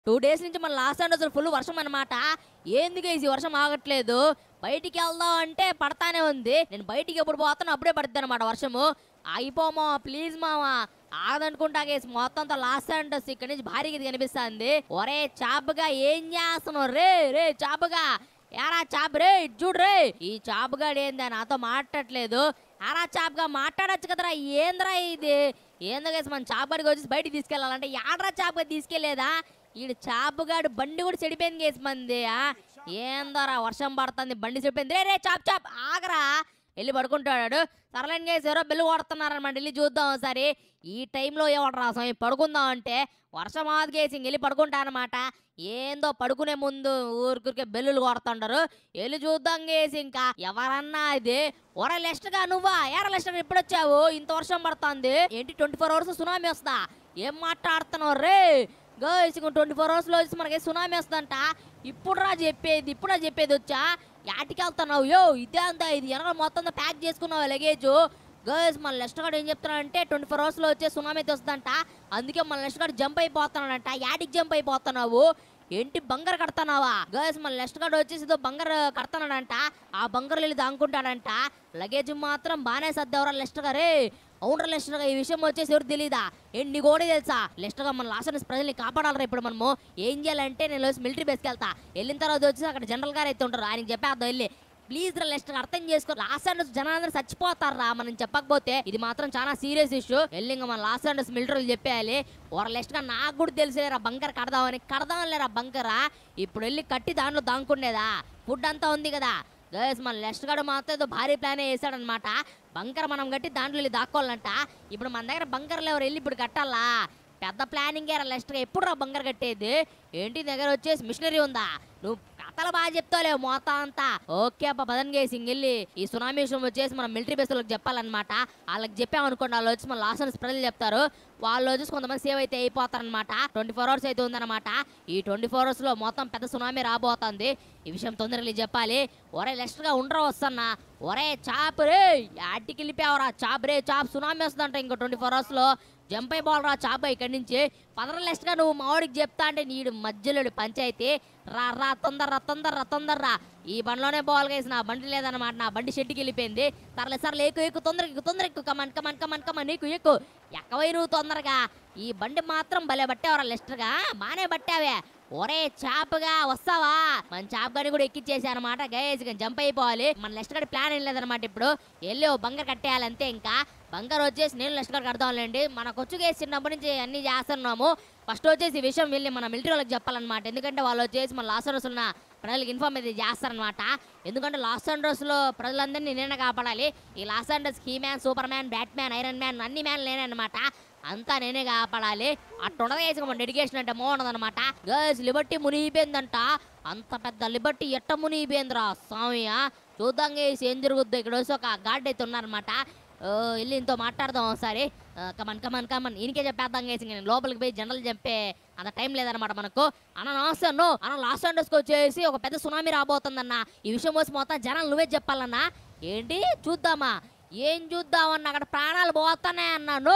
Two days నుంచి మన last and అసలు ఫుల్ వర్షం అనమాట ఏందుకు ఈ వర్షం ఆగట్లేదు బయటికి వెళ్దాం అంటే పడతానే ఉంది నేను బయటికి ఎప్పుడు పోతానో అప్పుడే పడుతుంది అనమాట వర్షము అయిపోమా ప్లీజ్ మావా ఆగదనుకుంటా కేసు మొత్తం అంతా లాస్ట్ అండ్ ఇక్కడ నుంచి భారీగా ఇది కనిపిస్తుంది ఒరే చాపుగా ఏం చేస్తున్నావు రే రే చాపుగా ఎరా చాప్ రే ఇటు చూడు రే ఈ చాపుగాడు ఏందా నాతో మాట్లాడట్లేదు ఎరా చాపుగా మాట్లాడొచ్చు కదరా ఏంద్రా ఇది ఏందో కేసు మన చాపుగాడికి వచ్చేసి బయటికి తీసుకెళ్ళాలంటే యాడ్రా చాపుగా తీసుకెళ్లేదా ఈడు చాపుగాడు బండి కూడా చెడిపోయింది కేసు మంది ఆ? ఏందోరా వర్షం పడుతుంది బండి చెడిపోయింది రే రే చాప్ చాప్ ఆగరా వెళ్ళి పడుకుంటాడు సరళని కేసు ఎవరో బెల్లు కొడుతున్నారనమాట వెళ్ళి చూద్దాం ఒకసారి ఈ టైంలో ఎవరు రాసాం పడుకుందాం అంటే వర్షం ఆదికేసి ఇంక వెళ్ళి పడుకుంటా అనమాట ఏందో పడుకునే ముందు ఊరికే బెల్లులు కొడుతుంటారు వెళ్ళి చూద్దాం కేసి ఇంకా ఎవరన్నా ఇది ఒర లెస్ట్గా నువ్వా ఎర లెస్ట్గా ఇప్పుడు వచ్చావు ఇంత వర్షం పడుతుంది ఏంటి ట్వంటీ ఫోర్ అవర్స్ సునామీ వస్తా ఏం మాట్లాడుతున్నావు రే గర్ల్స్ ఇంకో ట్వంటీ ఫోర్ అవర్స్లో వచ్చి మనకి సునామీ వస్తుందంట ఇప్పుడు రా చెప్పేది ఇప్పుడు రా చెప్పేది వచ్చా యాటికి వెళ్తున్నావు యో ఇదే అంతా ఇది వెనక మొత్తం ప్యాక్ చేసుకున్నావు లగేజ్ గర్ల్స్ మన లెస్ట్ గార్డ్ ఏం చెప్తున్నాడంటే ట్వంటీ ఫోర్ అవర్స్లో వచ్చే సునామీ అయితే వస్తుందంట అందుకే మన లెస్ట్ గార్డ్ జంప్ అయిపోతున్నాడంట యాటికి జంప్ అయిపోతున్నావు ఏంటి బంగారు కడతానావా గర్ల్స్ మన లెస్ట్ గార్డ్ వచ్చేసి ఏదో బంగారు కడతానంట ఆ బంగారు వెళ్ళి దాంకుంటాడంట లగేజ్ మాత్రం బాగానే సర్దేవరా లెస్ట్ గారే అవునరా లెస్టర్ గా ఈ విషయం వచ్చేసి ఎవరు తెలీదా ఏంటి నీకు కూడా తెలుసా లెస్టర్ గా మన లాస్ట్ ప్రజల్ని కాపాడాలరా ఇప్పుడు మనము ఏం చేయాలంటే నేను వచ్చి మిలిటరీ బేస్కి వెళ్తా వెళ్ళిన తర్వాత వచ్చి అక్కడ జనరల్ గారు అయితే ఉంటారు ఆయనకి చెప్పేద్దాం వెళ్ళి ప్లీజ్ రా లెస్టర్ అర్థం చేసుకో లాస్ట్ అండర్స్ జనాలందరూ చచ్చిపోతారా మనం చెప్పకపోతే ఇది మాత్రం చాలా సీరియస్ ఇష్యూ వెళ్ళి ఇంకా మన లాస్ట్ అండర్స్ మిలిటరీలు చెప్పేయాలి ఓర లెస్ట్ గా నాకు కూడా తెలిసేరా బంకర్ కడదామని కడదాం లేరా బంకరా ఇప్పుడు వెళ్ళి కట్టి దాంట్లో దాంకుండేదా ఫుడ్ అంతా ఉంది కదా గైస్ మన లెస్ట్ గాడు మాత్రం ఏదో భారీ ప్లానే వేసాడనమాట బంకర్ మనం కట్టి దాంట్లో వెళ్ళి దాక్కోవాలంట ఇప్పుడు మన దగ్గర బంకర్లు ఎవరు వెళ్ళి ఇప్పుడు కట్టాలా పెద్ద ప్లానింగ్ ఏరా లెస్ట్ గా ఎప్పుడు రా బంకర్ కట్టేది ఏంటి నీ దగ్గర వచ్చేసి మిషనరీ ఉందా నువ్వు కథలు బాగా చెప్తావులేవు మొత్తం అంతా ఓకే అప్ప పదన్ గేసి ఇంకెళ్ళి ఈ సునామీ విషయం వచ్చేసి మనం మిలిటరీ బేస్లకు చెప్పాలన్నమాట వాళ్ళకి చెప్పామనుకోండి వాళ్ళు వచ్చి మన లాస్ట్ ప్రజలు చెప్తారు వాళ్ళు వచ్చేసి కొంతమంది సేవ్ అయితే అయిపోతారనమాట ట్వంటీ ఫోర్ అవర్స్ అయితే ఉందన్నమాట ఈ ట్వంటీ ఫోర్ అవర్స్ లో మొత్తం పెద్ద సునామీ రాబోతుంది ఈ విషయం తొందరగా చెప్పాలి ఒరే లెస్టర్ గా ఉండరా వస్తున్నా ఒరే చాప్ రే యాటికి వెళ్ళిపోయావరా చాప్ రే చాప్ సునామీ వస్తుందంట ఇంకో ట్వంటీ ఫోర్ అవర్స్ లో జంప్ అయిపోవాలరా చాప్ ఇక్కడి నుంచి పదర లెస్ట్ గా నువ్వు మావాడికి చెప్తా అంటే నీడు మధ్యలో పంచాయతీ రా రా తొందర రా తొందర రా తొందర రా ఈ బండిలోనే పోవాలి కేసి నా బండి లేదన్నమాట నా బండి షెడ్కి వెళ్ళిపోయింది సర్లే సర్లే ఎక్కువ ఎక్కువ తొందర ఎక్కువ తొందర ఎక్కువ కమన్ కమన్ కమన్ కమన్ నీకు ఎక్కువ ఎక్కవై నువ్వు తొందరగా ఈ బండి మాత్రం భలే పట్టావరా లెస్టర్గా బానే పట్టావే ఒరే చాప్గా వస్తావా మన చాప్ గడి కూడా ఎక్కిచ్చేసి అనమాట గైస్ జంప్ అయిపోవాలి మన లెస్ట్ గడి ప్లాన్ ఏం లేదనమాట ఇప్పుడు వెళ్ళి ఓ బంగారు కట్టేయాలి అంతే ఇంకా బంగారు వచ్చేసి నేను లెస్ట్ గడి కడతాంలేండి మనకు వచ్చి కేసు చిన్నప్పటి నుంచి అన్ని చేస్తున్నాము ఫస్ట్ వచ్చేసి ఈ విషయం వెళ్ళి మన మిలిటరీ వాళ్ళకి చెప్పాలన్నమాట ఎందుకంటే వాళ్ళు వచ్చేసి మన లాస్ట్ రోజు ఉన్న ప్రజలకు ఇన్ఫార్మ్ అయితే చేస్తారనమాట ఎందుకంటే లాస్ లో ప్రజలందరినీ నేనే కాపాడాలి ఈ లాస్ అండర్స్ he man superman batman iron man అన్ని మ్యాన్ నేనే అనమాట అంతా నేనే కాపాడాలి అట్టుండగా వేసుకు మన డెడికేషన్ అంటే బాగుండదన్నమాట గర్ల్స్ లిబర్టీ మునిగిపోయిందంట అంత పెద్ద లిబర్టీ ఎట్ట మునిగిపోయిందిరా స్వామి ఆ? చూద్దాం గేసి ఏం జరుగుద్దో ఇక్కడ వచ్చి ఒక గార్డ్ అయితే ఉన్నారనమాట ఓ, వెళ్ళి ఇంతో మాట్లాడదాం ఒకసారి ఆ, కమన్ కమన్ కమన్ ఈయనకే చెప్పేద్దాం గేసి నేను లోపలికి పోయి జనరల్ చెప్పే అంత టైం లేదనమాట మనకు అన్న నమస్తే అన్ను అన్న లాస్ట్ అండర్స్కి వచ్చేసి ఒక పెద్ద సునామీ రాబోతుందన్న ఈ విషయం వచ్చి మొత్తం జనాలు నువ్వే చెప్పాలన్నా ఏంటి చూద్దామా ఏం చూద్దామన్న అక్కడ ప్రాణాలు పోతానే అన్నాను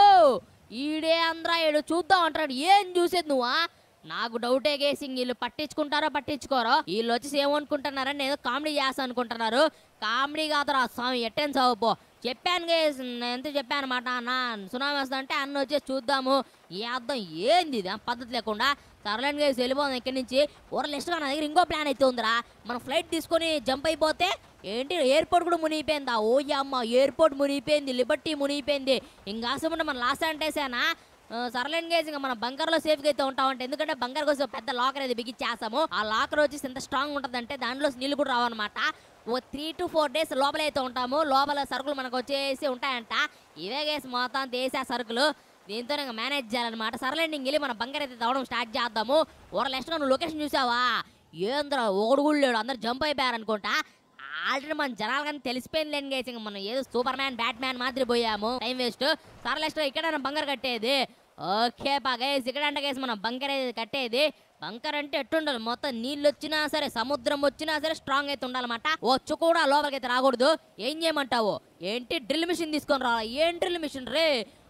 ఈడే అందరా ఈడు చూద్దాం అంటాడు ఏం చూసేది నువ్వా నాకు డౌటే కేసి వీళ్ళు పట్టించుకుంటారో పట్టించుకోరో వీళ్ళు వచ్చేసి ఏమనుకుంటున్నారని నేను కామెడీ చేస్తాను అనుకుంటున్నారు కామెడీ కాదురా స్వామి ఎట్టని చదువుపో చెప్పాను గేస్ నేను ఎంత చెప్పాను అనమాట అన్న సునామీ వస్తా అంటే అన్న వచ్చేసి చూద్దాము ఈ అర్థం ఏంది ఇది ఆ పద్ధతి లేకుండా సర్లేండి గేసి వెళ్ళిపోదాం ఇక్కడి నుంచి ఊర లిస్ట్గా నా దగ్గర ఇంకో ప్లాన్ అయితే ఉందిరా మనం ఫ్లైట్ తీసుకొని జంప్ అయిపోతే ఏంటి ఎయిర్పోర్ట్ కూడా మునిగిపోయిందా ఓ అమ్మ ఎయిర్పోర్ట్ మునిగిపోయింది లిబర్టీ మునిగిపోయింది ఇంకా అసలు మన లాస్ట్ అంటేసానా సరళన్ గేజ్ ఇంకా మన బంకర్లో సేఫ్గా అయితే ఉంటామంటే ఎందుకంటే బంకర్ కోసం పెద్ద లాకర్ అయితే బిగించేస్తాము ఆ లాకర్ వచ్చేసి ఎంత స్ట్రాంగ్ ఉంటుందంటే దాంట్లో నీళ్ళు కూడా రావన్నమాట ఓ త్రీ టు ఫోర్ డేస్ లోపల అయితే ఉంటాము లోపల సరుకులు మనకు వచ్చేసి ఉంటాయంట ఇవే గేసి మొత్తం తీసే సరుకులు దీంతో ఇంకా మేనేజ్ చేయాలన్నమాట సరళండి ఇంక వెళ్ళి మన బంకర్ అయితే తవ్వడం స్టార్ట్ చేద్దాము ఓర లెస్ట్గా నువ్వు లొకేషన్ చూసావా ఏంద్రా ఒకడు కూడా లేడు అందరు జంప్ అయిపోయారనుకుంటా ఆల్రెడీ మన జనాలు కానీ తెలిసిపోయింది లేని గేసి ఇంకా మనం ఏదో సూపర్ మ్యాన్ బ్యాట్ మ్యాన్ మాదిరి పోయాము టైం వేస్ట్ సార్ లెస్ట్ ఇక్కడ బంకర్ కట్టేది ఓకే పా గైస్ ఇక్కడ అంటే గైస్ మనం బంకర్ అయితే కట్టేది బంకర్ అంటే ఎట్టుండాలి మొత్తం నీళ్ళు వచ్చినా సరే సముద్రం వచ్చినా సరే స్ట్రాంగ్ అయితే ఉండాలన్నమాట వచ్చు కూడా లోపలికి అయితే రాకూడదు ఏం చేయమంటావు ఏంటి డ్రిల్ మిషన్ తీసుకొని రా ఏం డ్రిల్ మిషన్ రే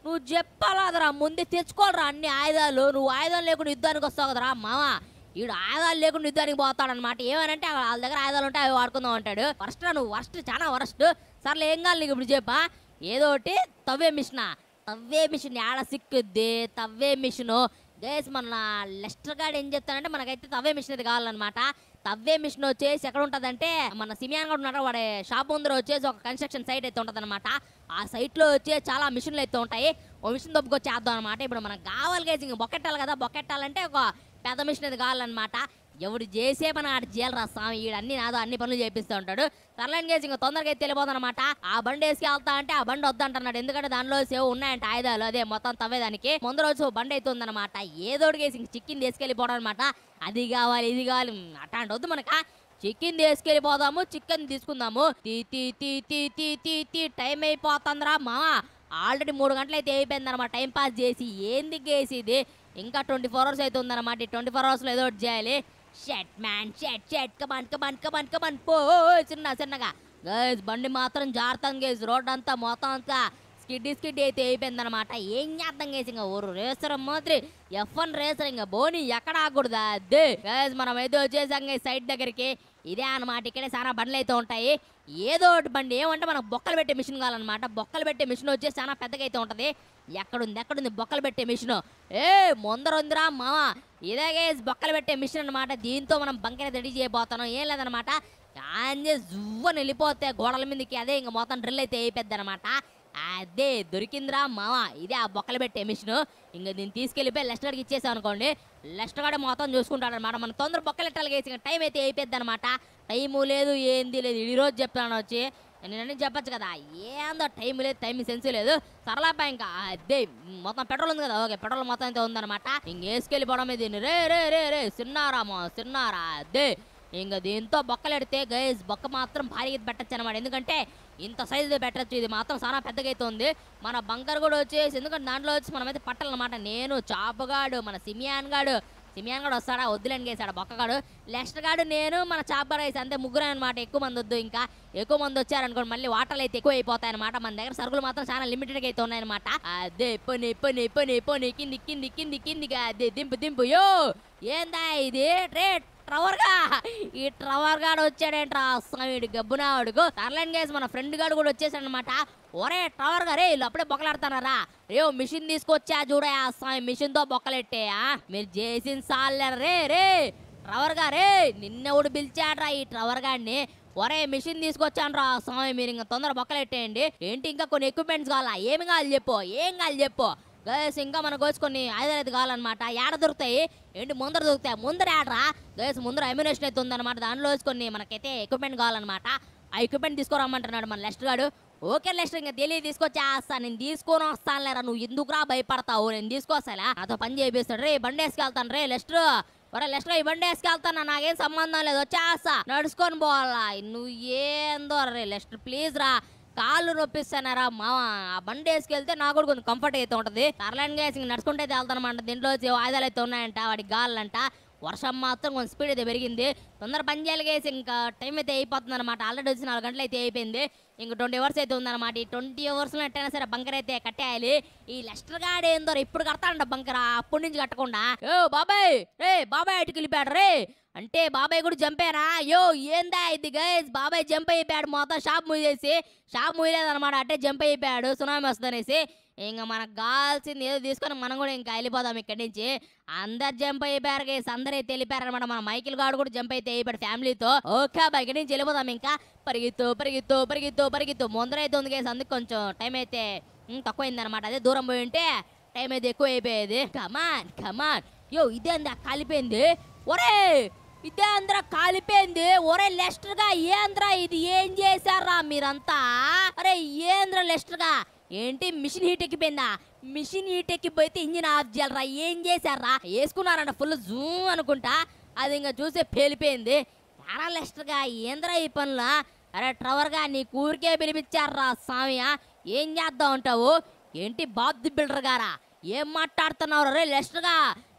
నువ్వు చెప్పాలదరా ముందే తెచ్చుకోవాలరా అన్ని ఆయుధాలు నువ్వు ఆయుధం లేకుండా యుద్ధానికి వస్తావు కదరా మామ ఈడు ఆయుధాలు లేకుండా యుద్ధానికి పోతాడనమాట ఏమనంటే వాళ్ళ దగ్గర ఆయుధాలు ఉంటే అవి వాడుకుందాం అంటాడు వర్స్ట్ నువ్వు వర్స్ట్ చాలా వర్స్ట్ సర్లే ఏం కావాలి నీకు ఇప్పుడు చెప్పా ఏదో ఒకటి తవ్వే మిషన్ తవ్వే మిషన్ ఏడ సిక్కుద్ది తవ్వే మిషను గేస్ మన లెస్టర్ గాడు ఏం చెప్తానంటే మనకైతే తవ్వే మిషన్ అయితే కావాలన్నమాట తవ్వే మిషన్ వచ్చేసి ఎక్కడ ఉంటుందంటే మన సిమియాన్ కూడా ఉన్నాడు వాడే షాప్ ముందర వచ్చేసి ఒక కన్స్ట్రక్షన్ సైట్ అయితే ఉంటుంది ఆ సైట్లో వచ్చే చాలా మిషన్లు అయితే ఉంటాయి ఓ మిషన్ దొబ్బుకొచ్చేద్దాం అనమాట ఇప్పుడు మనకు కావాలి గేసి ఇంక బొక్కెట్టాలి కదా బొక్కెట్టాలంటే ఒక పెద్ద మిషన్ అయితే కావాలన్నమాట ఎవడు చేసే పని ఆడ చేయాలి రా స్వామి ఈడు అన్ని నాదో అన్ని పనులు చేపిస్తూ ఉంటాడు సర్లైన్ గేసి ఇంకా తొందరగా అయితే వెళ్ళిపోతానమాట ఆ బండి వేసుకు వెళ్తా అంటే ఆ బండి వద్దంటున్నాడు ఎందుకంటే దానిలో సేవ్ ఉన్నాయంట ఆయుధాలు అదే మొత్తం తవ్వేదానికి ముందు రోజు ఓ బండి అయితే ఉందన్నమాట ఏదోటి గేసి ఇంక చిక్కింది తీసుకెళ్ళిపోవడం అనమాట అది కావాలి ఇది కావాలి ఉమ్, అట్లాంటి వద్దు మనక చికెన్ తీసుకెళ్ళిపోదాము చికెన్ తీసుకుందాము తీ తీ తీ తీ తీ తీ తీ టైం అయిపోతుందిరా మామ ఆల్రెడీ మూడు గంటలు అయితే అయిపోయింది అనమాట టైం పాస్ చేసి ఏంది గేసి ఇది ఇంకా ట్వంటీ ఫోర్ అవర్స్ అయితే ఉందన్నమాట ఈ ట్వంటీ ఫోర్ అవర్స్లో ఏదో ఒకటి చేయాలి షెట్ మ్యాన్ షెట్ షెట్ కమాన్ కమాన్ కమాన్ కమాన్ పో చిన్న చిన్నగా గైస్ బండి మాత్రం జాగ్రత్త గేస్ రోడ్ అంతా మొత్తం అంతా స్కిడ్ స్కిడ్ అయితే అయిపోయింది అనమాట ఏం చేద్దాం గేసి ఇంకా ఊరు రేసర్ మాత్రి ఎఫ్ వన్ రేసర్ ఇంకా బోని ఎక్కడ ఆగకూడదు అదే గైస్ మనం అయితే వచ్చేసాం సైడ్ దగ్గరికి ఇదే అన్నమాట ఇక్కడే చాలా బండ్లు అయితే ఉంటాయి ఏదో ఒకటి బండి ఏమంటే మనకు బొక్కలు పెట్టే మిషన్ కావాలన్నమాట బొక్కలు పెట్టే మిషన్ వచ్చేసి చాలా పెద్దగా అయితే ఉంటుంది ఎక్కడుంది ఎక్కడుంది బొక్కలు పెట్టే మిషన్ ఏ ముందర ఉందిరా మామ ఇదే గేస్ బొక్కలు పెట్టే మిషన్ అన్నమాట దీంతో మనం బంకర రెడీ చేయబోతున్నాం ఏం లేదనమాట అంజే జువ్వని వెళ్ళిపోతే గోడల మీదకి అదే ఇంకా మొత్తం డ్రిల్ అయితే అయిపోద్ది అనమాట అదే దొరికిందిరా మామ ఇదే ఆ బొక్కలు పెట్టే మిషన్ ఇంకా దీన్ని తీసుకెళ్ళిపోయి లెస్ట్ గడికి ఇచ్చేసాం అనుకోండి లెస్ట్ గడ మొత్తం చూసుకుంటాడు అనమాట మన తొందర బొక్కలు ఎట్టాలి వేసి ఇంకా టైం అయితే అయిపోద్ది అనమాట టైము లేదు ఏంది లేదు ఈ రోజు చెప్తాను వచ్చి నేను అన్నీ చెప్పొచ్చు కదా ఏందో టైం లేదు టైం సెన్స్ లేదు సరళాపా ఇంకా అదే మొత్తం పెట్రోల్ ఉంది కదా ఓకే పెట్రోల్ మొత్తం అయితే ఉందన్నమాట ఇంక వేసుకెళ్ళిపోవడం దీన్ని రే రే రే రే సిన్నారా మా సిన్నారా అదే ఇంకా దీంతో బొక్కలెడితే గైస్ బొక్క మాత్రం భారీగా పెట్టచ్చు అనమాట ఎందుకంటే ఇంత సైజు పెట్టచ్చు ఇది మాత్రం చాలా పెద్దగా అయితే ఉంది మన బంకర్ కూడా వచ్చేసి ఎందుకంటే దాంట్లో వచ్చి మనమైతే పట్టాలన్నమాట నేను చాపగాడు మన సిమియాన్ గాడు సిమియాన్ గాడు వస్తాడా వద్దులేని గేసాడు బొక్కగాడు లెస్ట్ గాడు నేను మన చాప రైస్ అంతే ముగ్గురు అనమాట ఎక్కువ మంది వద్దు ఇంకా ఎక్కువ మంది వచ్చారనుకోండి మళ్ళీ వాటర్లు అయితే ఎక్కువ అయిపోతాయి అనమాట మన దగ్గర సరుకులు మాత్రం చాలా లిమిటెడ్ అయితే ఉన్నాయన్నమాట అదే ఇప్పని ఇప్పని ఇప్పని ఇప్పని కింది కింది కింది కిందిగా అదే దింపు దింపు యో ఏందా ఇది రేట్ ట్రవర్ గా ఈ ట్రవర్ గాడు వచ్చాడేంట్రా స్వామిడి గబ్బునాడుకు సర్లైన్ గేస్ మన ఫ్రెండ్ గాడు కూడా వచ్చేసాడనమాట ఒరే ట్రవర్ గారే వీళ్ళు అప్పుడే బొక్కలాడుతున్నారా రే మిషన్ తీసుకొచ్చా చూడే ఆ స్వామి మిషన్ తో బొక్కలెట్టేయా మీరు చేసిన సాలేరు రే రే ట్రవర్ గారే నిన్నెవడు పిలిచాడ్రా ఈ ట్రవర్ గాడిని ఒరే మిషన్ తీసుకొచ్చాను రా స్వామి మీరు ఇంకా తొందర బొక్కలెట్టేయండి ఏంటి ఇంకా కొన్ని ఎక్విప్మెంట్స్ కావాలా ఏమి కావాలి చెప్పు ఏం కావాలి చెప్పు గైస్ ఇంకా మనకు వచ్చి కొన్ని ఆయుధాలు అయితే కావాలన్నమాట ఏడ దొరుకుతాయి ఏంటి ముందర దొరుకుతాయి ముందర ఏడరా గైస్ ముందర అమ్యునేషన్ అయితే ఉందన్నమాట దానిలో వచ్చి కొన్ని మనకైతే ఎక్విప్మెంట్ కావాలన్నమాట ఆ ఎక్విప్మెంట్ తీసుకురమ్మంటున్నాడు మన లెస్ట్ గాడు ఓకే లెస్ట్ ఇంకా తెలియ తీసుకొచ్చేస్తా నేను తీసుకొని వస్తాను లేరా నువ్వు ఎందుకురా భయపడతావు నేను తీసుకొస్తాలా నాతో పని చేపిస్తాడు రే బండి వేసుకెళ్తాను రే లెస్టర్ ఒరే లెస్టర్ ఈ బండి వేసుకెళ్తాను నాకేం సంబంధం లేదు వచ్చేస్తా నడుచుకొని పోవాలా నువ్వు ఏందో రే లెస్టర్ ప్లీజ్ రా కాళ్ళు నొప్పిస్తానారా మామ ఆ బండి వేసుకెళ్తే నాకు కూడా కొంచెం కంఫర్ట్ అయితే ఉంటుంది సర్లైన్ గ్యాస్ ఇంక నడుచుకుంటే అయితే వెళ్తానమాట దీంట్లో వచ్చి ఆయుధాలు అయితే ఉన్నాయంట వాడికి గాలంట వర్షం మాత్రం కొంచెం స్పీడ్ అయితే పెరిగింది తొందర పని చేయాలి గేసి ఇంకా టైం అయితే అయిపోతుంది అనమాట ఆల్రెడీ వచ్చి నాలుగు గంటలు అయితే అయిపోయింది ఇంక ట్వంటీ అవర్స్ అయితే ఉందన్నమాట ఈ ట్వంటీ అవర్స్లో ఎట్టయినా సరే బంకర్ అయితే కట్టేయాలి ఈ లెస్టర్ గాడు ఏందో ఇప్పుడు కడతాడంట బంకర్ అప్పటి నుంచి కట్టకుండా ఓ బాబాయ్ రే బాబాయ్ ఇటుకు వెళ్ళిపోయాడు రే అంటే బాబాయ్ కూడా జంపేనా యో ఏందా ఇది గైస్ బాబాయ్ జంప్ అయిపోయాడు మొత్తం షాప్ మూసేసి షాప్ మూయలేదన్నమాట అంటే జంప్ అయిపోయాడు సునామీ వస్తుందనేసి ఇంకా మనకు కావాల్సింది ఏదో తీసుకొని మనం కూడా ఇంకా వెళ్ళిపోదాం ఇక్కడి నుంచి అందరు జంప్ అయిపోయారు గైస్ అందరూ అయితే వెళ్ళిపోయారు అనమాట మన మైకిల్ గాడు కూడా జంప్ అయితే అయిపోయాడు ఫ్యామిలీతో ఓకే అబ్బా ఇక్కడి నుంచి వెళ్ళిపోదాం ఇంకా పరిగెత్తు పరిగెత్తు పరిగెత్తు పరిగెత్తు ముందర అయితే ఉంది గైస్ అందుకు కొంచెం టైం అయితే ఉమ్, తక్కువైంది అనమాట అదే దూరం పోయి ఉంటే టైం అయితే ఎక్కువ అయిపోయేది కమాన్ కమాన్ యో ఇదేందా కాలిపోయింది ఒరే ఇదే అందరూ కాలిపోయింది ఒరే లెస్టర్ గా ఏంద్రా ఇది ఏం చేశారా మీరంతా అరే ఏంద్రా లెస్టర్ గా ఏంటి మిషన్ హీట్ ఎక్కిపోయిందా మిషన్ హీట్ ఎక్కిపోతే ఇంజిన్ ఆఫ్ చేయాలరా ఏం చేశారా వేసుకున్నారంట ఫుల్ జూమ్ అనుకుంటా అది ఇంకా చూసే పేలిపోయింది ఎరా లెస్టర్ గా ఏంద్రా ఈ పనులా అరే ట్రవర్ గా నీ కూరికే పిలిపించారా స్వామియా ఏం చేద్దాం అంటావు ఏంటి బాబ్ ది బిల్డర్ గారా ఏం మాట్లాడుతున్నావు రే లెస్టర్ గా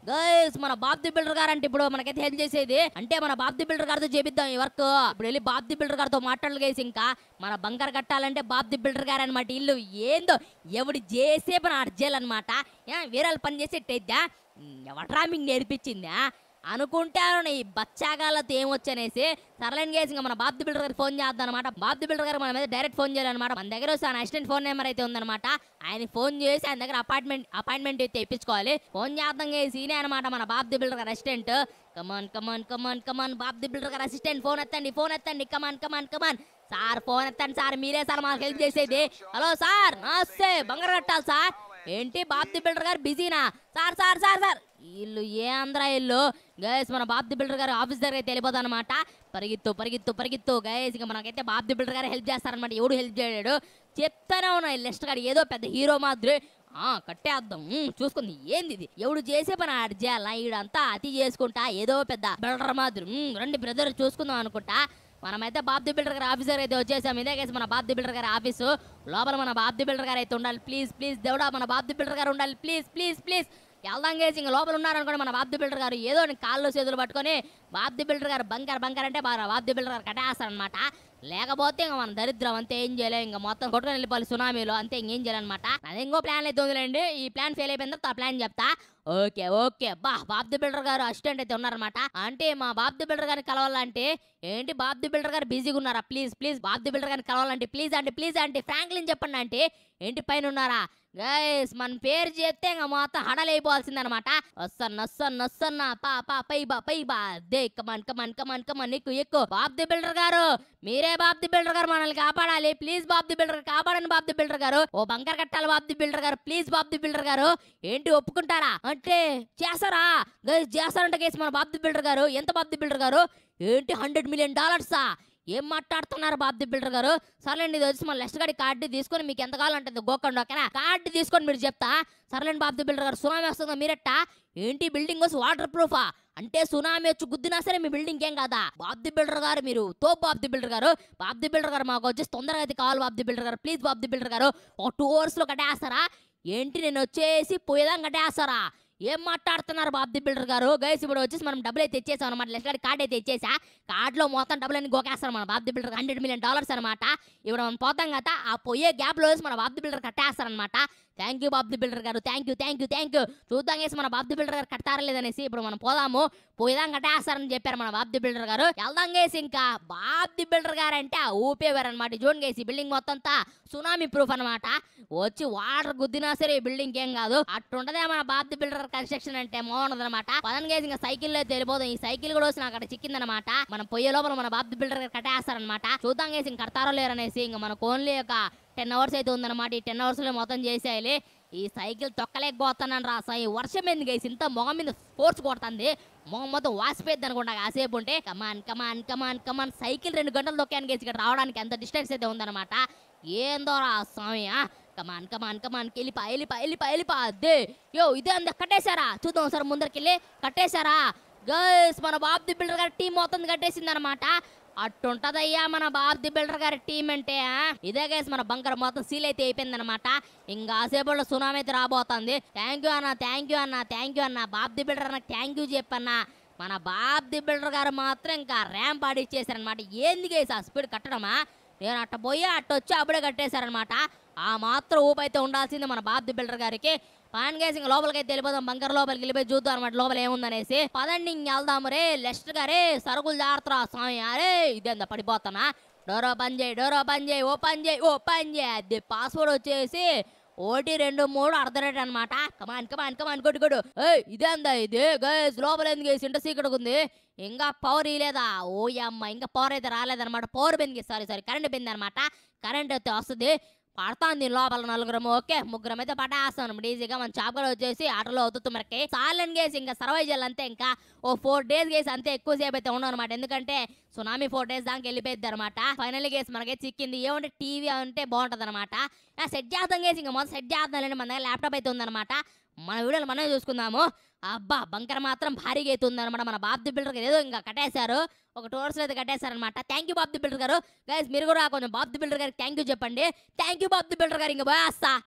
గైస్ మన బాబ్ది బిల్డర్ గారు అంటే ఇప్పుడు మనకైతే హెల్ప్ చేసేది అంటే మన బాబ్ది బిల్డర్ గారితో చేపిద్దాం ఈ వర్క్ ఇప్పుడు వెళ్ళి బాబ్ది బిల్డర్ గారితో మాట్లాడాలి గైస్ ఇంకా మన బంకర్ కట్టాలంటే బాబ్ది బిల్డర్ గారు అనమాట ఇల్లు ఏందో ఎవడు చేసే పని అర్జేయాలన్నమాట వేరే పని చేసి ఎట్టయిద్దా ఎవట్రా మీకు నేర్పించిందా అనుకుంటారు ఈ బచ్చాగాలతో ఏమొచ్చనేసి సరళైన గేసి ఇంకా మన బాబ్ది బిల్డర్ గారికి ఫోన్ చేద్దాం అనమాట బాబ్ది బిల్డర్ గారు మన మీద డైరెక్ట్ ఫోన్ చేయాలన్నమాట మన దగ్గర వస్తే అసిస్టెంట్ ఫోన్ నెంబర్ అయితే ఉందన్నమాట ఆయన ఫోన్ చేసి ఆయన దగ్గర అపార్ట్మెంట్ అపాయింట్మెంట్ అయితే ఇప్పించుకోవాలి ఫోన్ చేద్దాం గేసి ఈయనే అనమాట మన బాబ్ది బిల్డర్ గారు assistant come on come on come on come on Bob the Builder గారు అసిస్టెంట్ ఫోన్ ఎత్తండి ఫోన్ ఎత్తండి come on come on come on sir phone ఎత్తండి సార్ మీరే సార్ మాకు హెల్ప్ చేసేది హలో సార్ నమస్తే బంగారు కట్టాలి సార్ ఏంటి బాబ్ది బిల్డర్ గారు బిజీనా సార్ సార్ సార్ సార్ వీళ్ళు ఏ అందరా ఇల్లు గైస్ మన బాబ్ది బిల్డర్ గారు ఆఫీస్ దగ్గర అయితే వెళ్ళిపోతాం అనమాట పరిగెత్తు పరిగెత్తు పరిగెత్తు గైస్ ఇక మనకైతే బాబ్ది బిల్డర్ గారు హెల్ప్ చేస్తారనమాట ఎవడు హెల్ప్ చేయలేడు చెప్తానే ఉన్నాయి లిస్ట్ గారు ఏదో పెద్ద హీరో మాదిరి ఆ కట్టేద్దాం ఉమ్, చూసుకుంది ఏంది ఇది ఎవడు చేసే పని ఆడు చేయాలా ఈడంతా అతి చేసుకుంటా ఏదో పెద్ద బిల్డర్ మాదిరి ఉమ్, రండి బ్రదర్ చూసుకుందాం అనుకుంటా మనమైతే బాబ్ది బిల్డర్ గారి ఆఫీసర్ అయితే వచ్చేసాం ఇదే కేసు మన బాబ్ది బిల్డర్ గారి ఆఫీసు లోపల మన బాబ్ది బిల్డర్ గారు అయితే ఉండాలి ప్లీజ్ ప్లీజ్ దేవుడా మన బాబ్ది బిల్డర్ గారు ఉండాలి ప్లీజ్ ప్లీజ్ ప్లీజ్ వెళ్దాం కేసు ఇంకా లోపల ఉన్నారనుకోండి మన బాబ్ది బిల్డర్ గారు ఏదో నీ కాళ్ళు చేతులు పట్టుకొని బాబ్ది బిల్డర్ గారు బంకర్ బంకర్ అంటే బాగా బాబ్ది బిల్డర్ గారు కట్టేస్తారనమాట లేకపోతే ఇంకా మన దరిద్రం అంతే ఏం చేయలేం ఇంకా మొత్తం కొట్టుకొని వెళ్ళిపోవాలి సునామీలో అంతే ఇంకేం చేయాలన్నమాట అది ఇంకో ప్లాన్ అయితే ఉందిలేండి ఈ ప్లాన్ ఫెయిల్ అయిపోయిన తర్వాత ఆ ప్లాన్ చెప్తా ఓకే ఓకే బా బాబ్ది బిల్డర్ గారు అసిస్టెంట్ అయితే ఉన్నారనమాట అంటే మా బాబ్ది బిల్డర్ గారిని కలవాలంటే ఏంటి బాబ్ది బిల్డర్ గారు బిజీగా ఉన్నారా ప్లీజ్ ప్లీజ్ బాబ్ది బిల్డర్ గారిని కలవాలంటే ప్లీజ్ అంటే ప్లీజ్ అంటే ఫ్రాంక్లిన్ చెప్పండి అంటే ఏంటి పైన ఉన్నారా గైస్ మన పేరు చెప్తే ఇంకా మొత్తం హడలైపోవాల్సిందనమాట వస్తాను వస్తాను వస్తున్నా పా పా పై బా పై బా దే కమాన్ కమాన్ కమాన్ కమాన్ ఎక్కువ ఎక్కువ బాబ్ది బిల్డర్ గారు మీరే బాబ్ది బిల్డర్ గారు మనల్ని కాపాడాలి ప్లీజ్ బాబ్ది బిల్డర్ కాపాడండి బాబ్ది బిల్డర్ గారు ఓ బంకర్ కట్టాలి బాబ్ది బిల్డర్ గారు ప్లీజ్ బాబ్ది బిల్డర్ గారు ఏంటి ఒప్పుకుంటారా అంటే చేస్తారా గైస్ చేస్తారంట గైస్ మన బాబ్ది బిల్డర్ గారు ఎంత బాబ్ది బిల్డర్ గారు ఏంటి హండ్రెడ్ మిలియన్ డాలర్సా ఏం మాట్లాడుతున్నారు బాబ్ది బిల్డర్ గారు సర్లేండి ఇది వచ్చి మన లెస్ట్ గాడి కార్డు తీసుకొని మీకు ఎంత కావాలంటే గోకండి ఓకేనా కార్డు తీసుకొని మీరు చెప్తా సర్లేండి బాబ్ది బిల్డర్ గారు సునామీ వస్తుందా మీరెట్టా ఏంటి బిల్డింగ్ వచ్చి వాటర్ ప్రూఫా అంటే సునామీ వచ్చి గుద్దినా సరే మీ బిల్డింగ్ ఏం కాదా బాబ్ది బిల్డర్ గారు మీరు తో బాబ్ది బిల్డర్ గారు బాబ్ది బిల్డర్ గారు మాకు వచ్చేసి తొందరగా అయితే కావాలి బాబ్ది బిల్డర్ గారు ప్లీజ్ బాబ్ది బిల్డర్ గారు ఒక టూ అవర్స్లో కట్టేస్తారా ఏంటి నేను వచ్చేసి పోయేదాకా కట్టేస్తారా ఏం మాట్లాడుతున్నారు బాబ్ది బిల్డర్ గారు గైస్ ఇప్పుడు వచ్చేసి మనం డబ్బులు అయితే ఇచ్చేసాం అనమాట లెఫ్ట్ కార్డ్ కార్డ్ అయితే ఇచ్చేసా కార్డులో మొత్తం డబ్బులు అన్ని గోకేస్తారు మన Bob the Builder hundred million dollars అనమాట ఇప్పుడు మనం పోతాం కదా ఆ పోయే గ్యాప్లో వేసి మన బాబ్ది బిల్డర్ కట్టేస్తారనమాట థ్యాంక్ యూ బాబ్ది బిల్డర్ గారు thank you thank you thank you చూద్దాం వేసి మన బాబ్ది బిల్డర్ గారు కట్టారా లేదనేసి ఇప్పుడు మనం పోదాము పోయేదాం కట్టేస్తారని చెప్పారు మన బాబ్ది బిల్డర్ గారు వెళ్దాం గేసి ఇంకా బాబ్ది బిల్డర్ గారు అంటే ఆ ఊపేవారు అనమాట జోన్ గేసి బిల్డింగ్ మొత్తం అంతా సునామీ ప్రూఫ్ అనమాట వచ్చి వాటర్ గుద్దినా సరే ఈ బిల్డింగ్ ఏం కాదు అట్టుంటదే మన బాబ్ది బిల్డర్ కన్స్ట్రక్షన్ అంటే బాగుండదు అనమాట పదన్ గేసి ఇంకా సైకిల్ అయితే వెళ్ళిపోదాం ఈ సైకిల్ కూడా వచ్చి నాకు అక్కడ చిక్కిందనమాట మనం పోయే లోపల మన బాబ్ది బిల్డర్ గారు కట్టేస్తారనమాట చూద్దాం గేసి ఇంక కడతారో లేరనేసి ఇంకా మనకు ఓన్లీ ఒక టెన్ అవర్స్ అయితే ఉందన్నమాట ఈ టెన్ అవర్స్ లో మొత్తం చేసేయాలి ఈ సైకిల్ తొక్కలేకపోతున్నాను రా సాయి వర్షం ఎందుకు గైస్ ఇంత మొగం మీద ఫోర్స్ కొడుతుంది మొగం మొత్తం వాసిపోయింది అనుకుంటా కాసేపు ఉంటే కమాన్ కమాన్ కమాన్ కమాన్ సైకిల్ రెండు గంటలు తొక్కాను గేసి ఇక్కడ రావడానికి ఎంత డిస్టెన్స్ అయితే ఉందన్నమాట ఏందో రా స్వామి ఆ? కమాన్ కమాన్ కమాన్ వెళ్ళిపా వెళ్ళిపా వెళ్ళిపా వెళ్ళిపా అదే యో ఇదే అంద కట్టేశారా చూద్దాం సార్ ముందరికెళ్ళి కట్టేశారా గైస్ మన బాబ్ది బిల్డర్ గారి టీం మొత్తం కట్టేసింది అనమాట అట్టుంటదయ్యా మన బాబ్ది బిల్డర్ గారి టీం అంటే ఆ? ఇదే గైస్ మన బంకర్ మొత్తం సీల్ అయితే అయిపోయింది అనమాట ఇంకా సేపట్లో సునామీ అయితే రాబోతుంది థ్యాంక్ యూ అన్న థ్యాంక్ యూ అన్న థ్యాంక్ యూ అన్న బాబ్ది బిల్డర్ నాకు థ్యాంక్ యూ చెప్పన్నా మన బాబ్ది బిల్డర్ గారు మాత్రం ఇంకా ర్యాంప్ ఆడిచ్చేసారనమాట ఏంది గైస్ ఆ స్పీడ్ కట్టడమా నేను అట్ట పోయి అట్ట వచ్చి అప్పుడే కట్టేశారనమాట ఆ మాత్రం ఊపు అయితే ఉండాల్సింది మన బాబ్ది బిల్డర్ గారికి పాన్ గేసి ఇంకా లోపలికి అయితే వెళ్ళిపోదాం బంకర్ లోపలికి వెళ్ళిపోయి చూద్దాం అనమాట లోపల ఏముందనేసి పదండి ఇంక వెళ్దాము రే లెస్ట్ గారే సరుకులు జాగ్రత్త స్వామి అరే ఇదేందా పడిపోతానా డోరో పని చేయి డోరో పని చేయి ఓ పని చేయి ఓ పని చేయి అది పాస్వర్డ్ వచ్చేసి ఒకటి రెండు మూడు అర్ధ రేట్ అనమాట కమాన్ కమాన్ కమాన్ కొట్టు కొట్టు ఏయ్ ఇదేందా ఇది గైస్ లోపల ఎందుకు వేసి ఇంట సీక్రెట్ ఉంది ఇంకా పవర్ ఇలేదా ఓ అమ్మ ఇంకా పవర్ అయితే రాలేదన్నమాట పవర్ బెంది సారీ సారీ కరెంట్ బెంది అనమాట కరెంట్ అయితే వస్తుంది పడతాను దీని లోపల నలుగురం ఓకే ముగ్గురం అయితే పట్టేస్తాం అనమాట ఈజీగా మన చాప్ కూడా వచ్చేసి ఆటలో అవుతుంది మనకి సాలన్ గేసి ఇంకా సర్వైవ్ చేయాలంతే ఇంకా ఓ ఫోర్ డేస్ గేసి అంతే ఎక్కువ సేపు అయితే ఉండవు అనమాట ఎందుకంటే సునామీ ఫోర్ డేస్ దాకా వెళ్ళిపోయింది అనమాట ఫైనల్ గేసి మనకైతే చిక్కింది ఏమంటే టీవీ అంటే బాగుంటుంది అనమాట సెట్ చేద్దాం గేసి ఇంకా మొదలు సెట్ చేద్దాం మన దగ్గర ల్యాప్టాప్ అయితే ఉందన్నమాట మన వీడియోలు మనమే చూసుకుందాము అబ్బా బంకర్ మాత్రం భారీగా అయితే ఉందన్నమాట మన బాబ్ది బిల్డర్ ఏదో ఇంకా కట్టేశారు ఒక టోర్స్ అయితే కట్టేశారనమాట థ్యాంక్ యూ బాబ్ది బిల్డర్ గారు గైస్ మీరు కూడా కొంచెం బాబ్ది బిల్డర్ గారికి థ్యాంక్ యూ చెప్పండి థ్యాంక్ యూ బాబ్ది బిల్డర్ గారు ఇంకా బాస్తా